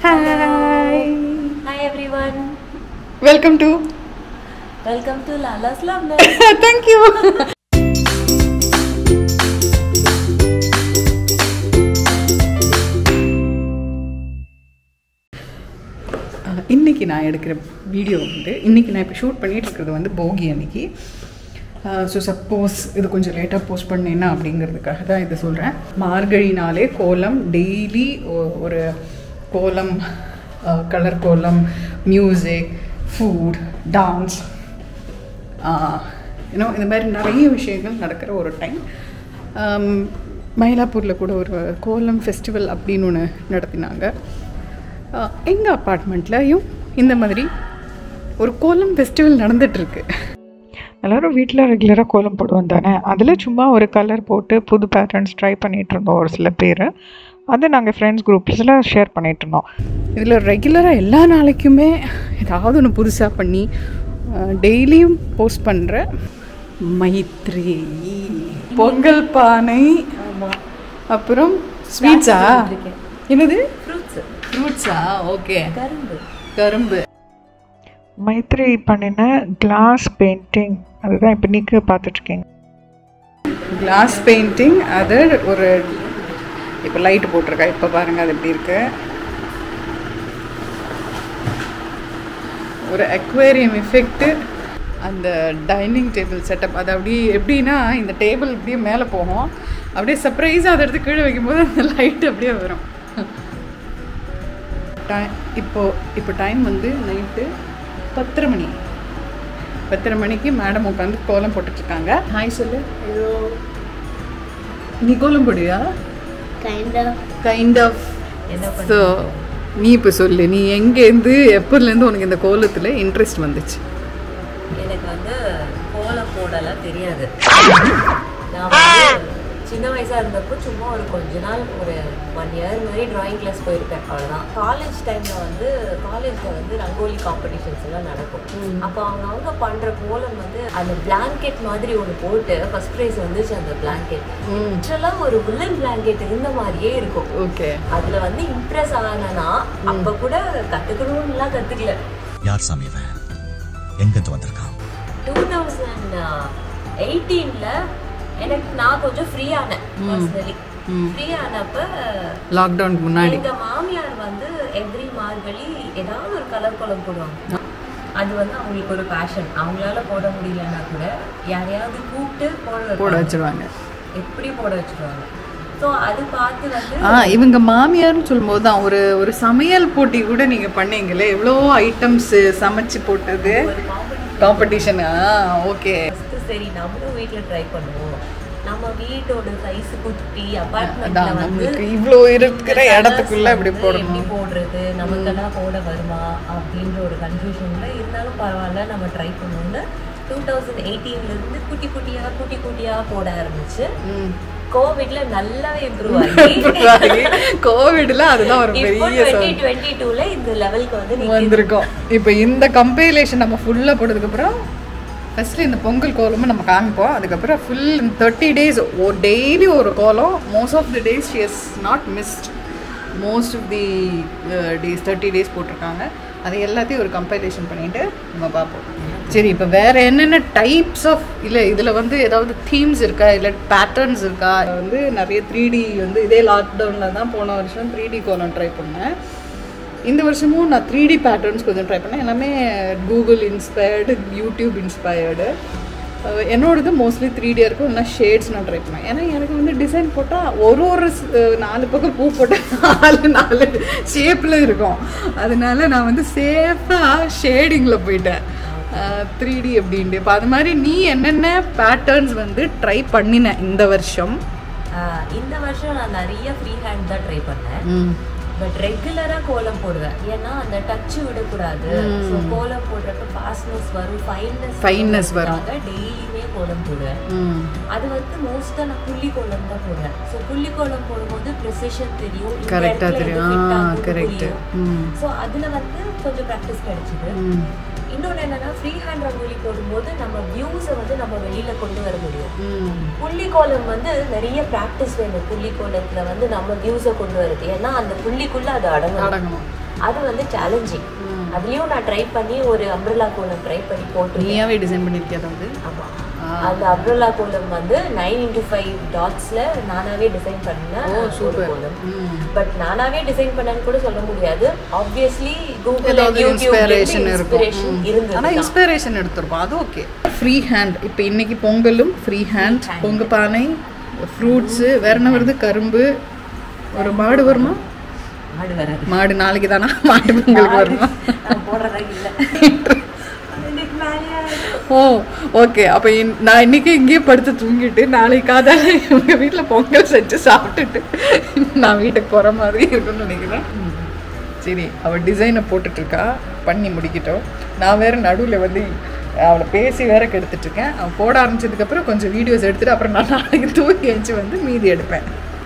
Hi. Hi everyone. Welcome to. Welcome to Lala's Love Thank you. அஹ், இன்னைக்கு நான் எடுக்கிற video வந்து இன்னைக்கு நான் இப்போ ஷூட் பண்ணிட்டு இருக்கிறது வந்து போகி அன்னைக்கு ஸோ சப்போஸ் இது கொஞ்சம் லேட்டாக போஸ்ட் பண்ணேன்னா அப்படிங்கிறதுக்காக தான் இதை சொல்கிறேன் மார்கழினாலே கோலம் டெய்லி ஒரு கோலம் கலர் கோலம் மியூசிக் ஃபுட் டான்ஸ் இன்னும் இந்த மாதிரி நிறைய விஷயங்கள் நடக்கிற ஒரு டைம் மயிலாப்பூரில் கூட ஒரு கோலம் ஃபெஸ்டிவல் அப்படின்னு ஒன்று நடத்தினாங்க எங்கள் அப்பார்ட்மெண்ட்லையும் இந்த மாதிரி ஒரு கோலம் ஃபெஸ்டிவல் நடந்துகிட்ருக்கு எல்லோரும் வீட்டில் ரெகுலராக கோலம் போடுவோம் தானே அதில் சும்மா ஒரு கலர் போட்டு புது பேட்டர்ன்ஸ் ட்ரை பண்ணிகிட்டு இருந்தோம் ஒரு சில பேர் அது நாங்கள் ஃப்ரெண்ட்ஸ் குரூப்ஸில் ஷேர் பண்ணிகிட்டு இருந்தோம் இதில் ரெகுலராக எல்லா நாளைக்குமே ஏதாவது ஒன்று புதுசாக பண்ணி டெய்லியும் போஸ்ட் பண்ணுற மைத்ரி பொங்கல் பானை அப்புறம் ஸ்வீட்ஸா என்னது ஃப்ரூட்ஸ் ஃப்ரூட்ஸா ஓகே கரும்பு கரும்பு மைத்ரி பண்ணின கிளாஸ் பெயிண்டிங் அதுதான் இப்போ நீக்க பார்த்துட்ருக்கீங்க கிளாஸ் பெயிண்டிங் அது ஒரு இப்போ லைட் போட்டிருக்கா இப்போ பாருங்கள் அது எப்படி இருக்கு ஒரு அக்வேரியம் எஃபெக்ட்டு அந்த டைனிங் டேபிள் செட்டப் அது அப்படியே எப்படின்னா இந்த டேபிள் இப்படியே மேலே போகும் அப்படியே சர்ப்ரைஸாக அதை எடுத்து கீழே வைக்கும்போது அந்த லைட் அப்படியே வரும் டைம் இப்போ இப்போ டைம் வந்து நைட்டு பத்தரை மணி பத்தரை மணிக்கு மேடம் உட்காந்து கோலம் போட்டுட்ருக்காங்க ஹாய் சொல்லு ஏதோ நீ கோலம் போடுவியா கைண்ட் ஆஃப் கைண்ட் ஆஃப் என்ன ஸோ நீ இப்போ சொல்லு நீ எங்கேருந்து எப்போதுலேருந்து உனக்கு இந்த கோலத்தில் இன்ட்ரெஸ்ட் வந்துச்சு எனக்கு வந்து கோலம் போடலாம் தெரியாது நான் வந்து சின்ன வயசா இருந்தப்போ சும்மா ஒரு கொஞ்ச நாள் ஒரு ஒன் இயர் மாதிரி டிராயிங் கிளாஸ் போயிருப்பேன் அவ்வளோதான் காலேஜ் டைம்ல வந்து காலேஜ்ல வந்து ரங்கோலி காம்படிஷன்ஸ் எல்லாம் நடக்கும் அப்போ அவங்க அவங்க பண்ற கோலம் வந்து அந்த பிளாங்கெட் மாதிரி ஒன்று போட்டு ஃபர்ஸ்ட் ப்ரைஸ் வந்துச்சு அந்த பிளாங்கெட் ஆக்சுவலாக ஒரு உல்லன் பிளாங்கெட் இருந்த மாதிரியே இருக்கும் ஓகே அதுல வந்து இம்ப்ரெஸ் ஆனனா அப்ப கூட கத்துக்கணும்னுலாம் கத்துக்கல யார் சாமி இவன் எங்கிருந்து வந்திருக்கான் டூ தௌசண்ட் எயிட்டீன்ல எனக்கு நான் கொஞ்சம் ஃப்ரீ ஆனேன் பர்சனலி ஃப்ரீ ஆனப்ப லாக்டவுனுக்கு முன்னாடி எங்க மாமியார் வந்து எவ்ரி மார்கழி ஏதாவது ஒரு கலர் கோலம் போடுவாங்க அது வந்து அவங்களுக்கு ஒரு பேஷன் அவங்களால போட முடியலன்னா கூட யாரையாவது கூப்பிட்டு போட போட வைப்பாங்க. வச்சிருவாங்க எப்படி போட வச்சிருவாங்க ஸோ அது பார்த்து வந்து ஆ இவங்க மாமியார்னு சொல்லும்போது தான் ஒரு ஒரு சமையல் போட்டி கூட நீங்கள் பண்ணீங்களே எவ்வளோ ஐட்டம்ஸ் சமைச்சு போட்டது ஒரு காம்படிஷன் காம்படிஷனா ஓகே ஃபர்ஸ்ட் சரி நம்மளும் வீட்ல ட்ரை பண்ணுவோம் நம்ம வீட்டோட சைஸ் குட்டி அபார்ட்மெண்ட்ல அதான் வந்து நம்மளுக்கு இவ்வளோ இருக்கிற இந்த இடத்துக்குள்ள colours இப்படி வந்து போடணும் எப்படி போடுறது நமக்கெல்லாம் போட வருமா அப்படின்ற ஒரு கன்ஃபியூஷன்ல இருந்தாலும் பரவாயில்ல நம்ம ட்ரை பண்ணுவோம்னு டூ தௌசண்ட் எயிட்டீன்ல இருந்து குட்டி குட்டியா குட்டி குட்டியா போட ஆரம்பிச்சு கோவிட்ல நல்லாவே இம்ப்ரூவ் ஆகி கோவிட்ல அதுதான் ஒரு இப்போ பெரிய டுவெண்ட்டி டுவெண்ட்டி டூல இந்த லெவலுக்கு வந்து நிக்குது. வந்திருக்கோம் இப்போ இந்த கம்பைலேஷன் நம்ம ஃபுல்லாக போட்டதுக்கப்புறம் ஃபஸ்ட்டு இந்த பொங்கல் கோலமும் நம்ம காமிப்போம் அதுக்கப்புறம் full thirty days oh daily ஒரு kolam most of the days she has not missed most of the days thirty days போட்டிருக்காங்க அது எல்லாத்தையும் ஒரு கம்பைலேஷன் பண்ணிட்டு நம்ம பார்ப்போம் சரி இப்போ வேற என்னென்ன டைப்ஸ் ஆஃப் இல்லை இதில் வந்து ஏதாவது தீம்ஸ் இருக்கா இல்லை பேட்டர்ன்ஸ் இருக்கா வந்து நிறைய த்ரீ டி வந்து இதே லாக்டவுனில் தான் போன வருஷம் த்ரீ டி கோலம் ட்ரை பண்ணேன் இந்த வருஷமும் நான் த்ரீ டி பேட்டர்ன்ஸ் கொஞ்சம் ட்ரை பண்ணேன் எல்லாமே கூகுள் இன்ஸ்பயர்டு யூடியூப் இன்ஸ்பயர்டு என்னோடது மோஸ்ட்லி த்ரீ டியாக இருக்கும் இல்லைனா ஷேட்ஸ் நான் ட்ரை பண்ணேன் ஏன்னா எனக்கு வந்து டிசைன் போட்டால் ஒரு ஒரு ஸ்- அஹ் நாலு பக்கம் பூ போட்டால் நாலு நாலு ஷேப்பில் இருக்கும் அதனால நான் வந்து சேஃபாக ஷேடிங்கில் போயிட்டேன் த்ரீ டி அப்படின்ட்டு இப்போ அது மாதிரி நீ என்னென்ன பேட்டர்ன்ஸ் வந்து ட்ரை பண்ணின இந்த வருஷம் ஆஹ் இந்த வருஷம் நான் நிறைய ஃப்ரீ ஹேண்ட் தான் ட்ரை பண்ணேன் பட் ரெகுலரா கோலம் போடுவேன் ஏன்னா அந்த டச் விடக்கூடாது ஸோ கோலம் போடுறப்ப ஃபாஸ்ட்னஸ் வரும் ஃபைன்னஸ் Fineness வரும். டெய்லியுமே கோலம் போடுவேன் ம் அது வந்து மோஸ்டா நான் புள்ளி கோலம் தான் போடுவேன் ஸோ புள்ளி கோலம் போடும்போது ப்ரெசிஷன் தெரியும் இந்த கரெக்டாக இடத்துல தெரியும் எது fit ஆ ஆகும்னு கரெக்டு புரியும். ம் ஸோ அதுல வந்து கொஞ்சம் ப்ராக்டிஸ் கிடைச்சிது ம் இன்னொன்று என்னன்னா ஃப்ரீ ஹேண்ட் ரங்கோலி போடும்போது நம்ம வியூஸை வந்து நம்ம வெளியில கொண்டு வர முடியும் ம் புள்ளி கோலம் வந்து நிறைய ப்ராக்டிஸ் வேணும் புள்ளி கோலத்துல வந்து நம்ம வியூஸை கொண்டு வருது ஏன்னா அந்த புள்ளிக்குள்ள அது அடங்கணும் அடங்கணும் அது வந்து சேலஞ்சிங் அதுலயும் நான் ட்ரை பண்ணி ஒரு அம்ரலா கோலம் ட்ரை பண்ணி போட்டிருக்கேன் நீயாவே டிசைன் பண்ணியிருக்கியா அதாவது ஆமா அந்த அப்ரலா கோலம் வந்து நைன் இன்டூ ஃபைவ் டாட்ஸ்ல நானாவே டிசைன் பண்ண ஒரு கோலம் பட் நானாவே டிசைன் பண்ணேன்னு கூட சொல்ல முடியாது ஆப்வியஸ்லி கூகுள் ஏதாவது இன்ஸ்பிரேஷன் இருக்கும் இன்ஸ்பிரேஷன் இருந்தது ஆனால் இன்ஸ்பிரேஷன் எடுத்திருக்கோம் அது ஓகே ஃப்ரீ ஹேண்ட் இப்போ இன்னைக்கு பொங்கலும் ஃப்ரீ ஹேண்ட் பொங்க பானை ஃப்ரூட்ஸு வேற என்ன வருது கரும்பு ஒரு மாடு வருமா மாடு வராது மாடு நாளைக்கு தானா மாட்டு பொங்கலுக்கு வருமா நான் போடுறதா இல்லை எனக்கு மேலேயே ஓ ஓகே அப்போ நான் இன்னைக்கு இங்கேயே படுத்து தூங்கிட்டு நாளைக்கு காதால இவங்க வீட்டில் பொங்கல் செஞ்சு சாப்பிட்டுட்டு நான் வீட்டுக்கு போகிற மாதிரி இருக்கும்னு நினைக்கிறேன் சரி அவள் டிசைனை போட்டுட்ருக்கா பண்ணி முடிக்கிட்டோம் நான் வேற நடுவில் வந்து அவளை பேசி வேற கெடுத்துட்ருக்கேன் அவள் போட ஆரம்பிச்சதுக்கப்புறம் கொஞ்சம் வீடியோஸ் எடுத்துட்டு அப்புறம் நான் நாளைக்கு தூக்கி எழுந்துச்சு வந்து மீதி எடுப்பேன்